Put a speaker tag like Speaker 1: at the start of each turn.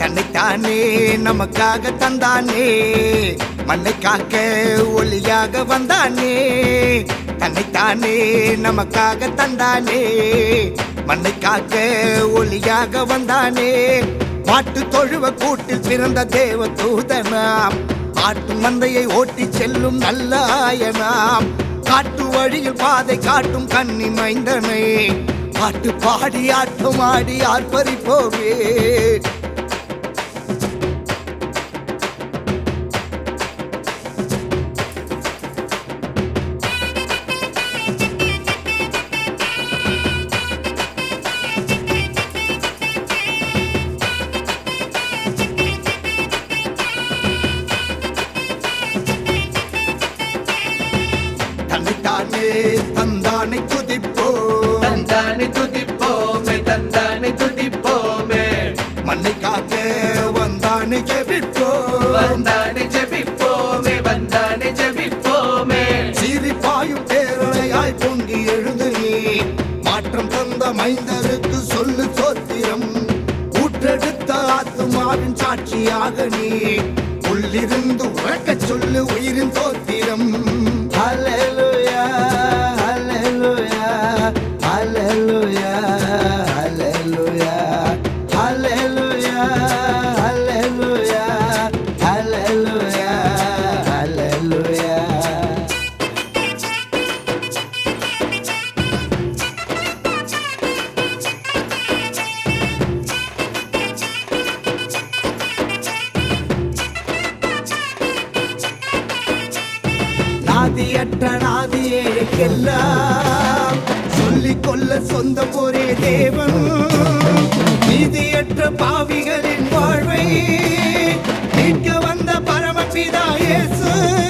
Speaker 1: தன்னைத்தானே நமக்காக தந்தானே மண்ணை காக்க ஒளியாக வந்தானே தன்னைத்தானே நமக்காக தந்தானே மண்ணை காக்க ஒளியாக வந்தானே பாட்டு தொழுவ கூட்டில் பிறந்த தேவ தூதனாம் ஆட்டு மந்தையை ஓட்டி செல்லும் நல்ல ஆயனாம் காட்டு வழியில் பாதை காட்டும் கன்னி மைந்தனை பாட்டு பாடி ஆட்டம் ஆடி ஆர்ப்பரிப்போவே தன்னைத்தானே தந்தானை துதிப்போ
Speaker 2: தந்தானை துதிப்போமே தந்தானை துதிப்போமே
Speaker 1: மண்ணை காக்க வந்தானை ஜெபிப்போ
Speaker 2: வந்தானை ஜெபிப்போமே வந்தானை ஜெபிப்போமே
Speaker 1: சீரிப்பாயும் பேரலையாய் பொங்கி எழுந்து நீ மாற்றம் தந்த மைந்தருக்கு சொல்லு சோத்திரம் ஊற்றெடுத்த ஆத்துமாவின் சாட்சியாக நீ உள்ளிருந்து உறக்கச் சொல்லு உயிரின் சோத்திரம் ஹalleluya ஹalleluya ஹalleluya ஹalleluya ஹalleluya ஹalleluya ஹalleluya ஹalleluya நாதியற்ற நாதியேக்கெல்லாம் சொல்லிக் கொள்ள சொந்த ஒரே தேவன் நீதியற்ற பாவிகளின் வாழ்வை மீட்க வந்த பரமபிதா இயேசு